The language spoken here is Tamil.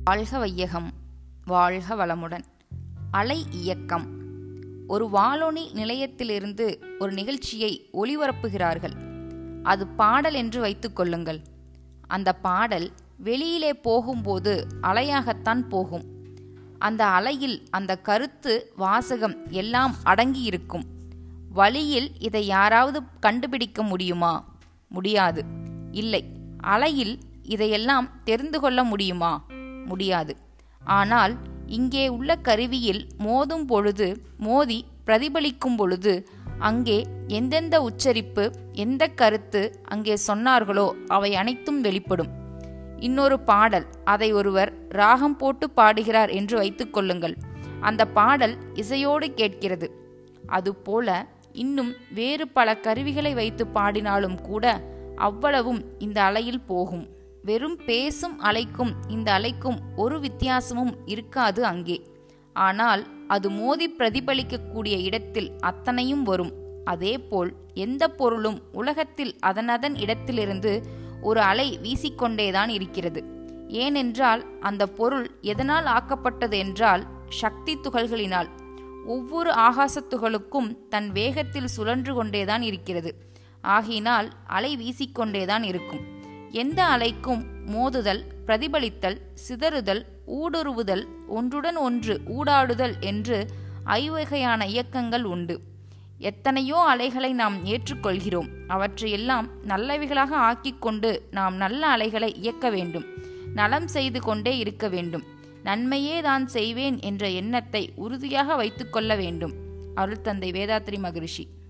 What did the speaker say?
வாழ்க வையகம் வாழ்க வளமுடன் அலை இயக்கம் ஒரு வானொலி நிலையத்திலிருந்து ஒரு நிகழ்ச்சியை ஒளிபரப்புகிறார்கள் அது பாடல் என்று வைத்துக் கொள்ளுங்கள் அந்த பாடல் வெளியிலே போகும்போது அலையாகத்தான் போகும் அந்த அலையில் அந்த கருத்து வாசகம் எல்லாம் அடங்கியிருக்கும் வழியில் இதை யாராவது கண்டுபிடிக்க முடியுமா முடியாது இல்லை அலையில் இதையெல்லாம் தெரிந்து கொள்ள முடியுமா முடியாது ஆனால் இங்கே உள்ள கருவியில் மோதும் பொழுது மோதி பிரதிபலிக்கும் பொழுது அங்கே எந்தெந்த உச்சரிப்பு எந்த கருத்து அங்கே சொன்னார்களோ அவை அனைத்தும் வெளிப்படும் இன்னொரு பாடல் அதை ஒருவர் ராகம் போட்டு பாடுகிறார் என்று வைத்துக்கொள்ளுங்கள் அந்த பாடல் இசையோடு கேட்கிறது அதுபோல இன்னும் வேறு பல கருவிகளை வைத்து பாடினாலும் கூட அவ்வளவும் இந்த அலையில் போகும் வெறும் பேசும் அலைக்கும் இந்த அலைக்கும் ஒரு வித்தியாசமும் இருக்காது அங்கே ஆனால் அது மோதி பிரதிபலிக்கக்கூடிய இடத்தில் அத்தனையும் வரும் அதேபோல் எந்த பொருளும் உலகத்தில் அதனதன் இடத்திலிருந்து ஒரு அலை வீசிக்கொண்டேதான் இருக்கிறது ஏனென்றால் அந்த பொருள் எதனால் ஆக்கப்பட்டது என்றால் சக்தி துகள்களினால் ஒவ்வொரு ஆகாசத் துகளுக்கும் தன் வேகத்தில் சுழன்று கொண்டேதான் இருக்கிறது ஆகினால் அலை வீசிக்கொண்டேதான் இருக்கும் எந்த அலைக்கும் மோதுதல் பிரதிபலித்தல் சிதறுதல் ஊடுருவுதல் ஒன்றுடன் ஒன்று ஊடாடுதல் என்று ஐவகையான இயக்கங்கள் உண்டு எத்தனையோ அலைகளை நாம் ஏற்றுக்கொள்கிறோம் அவற்றையெல்லாம் நல்லவைகளாக ஆக்கிக்கொண்டு நாம் நல்ல அலைகளை இயக்க வேண்டும் நலம் செய்து கொண்டே இருக்க வேண்டும் நன்மையே தான் செய்வேன் என்ற எண்ணத்தை உறுதியாக வைத்துக்கொள்ள வேண்டும் அருள் தந்தை வேதாத்ரி மகரிஷி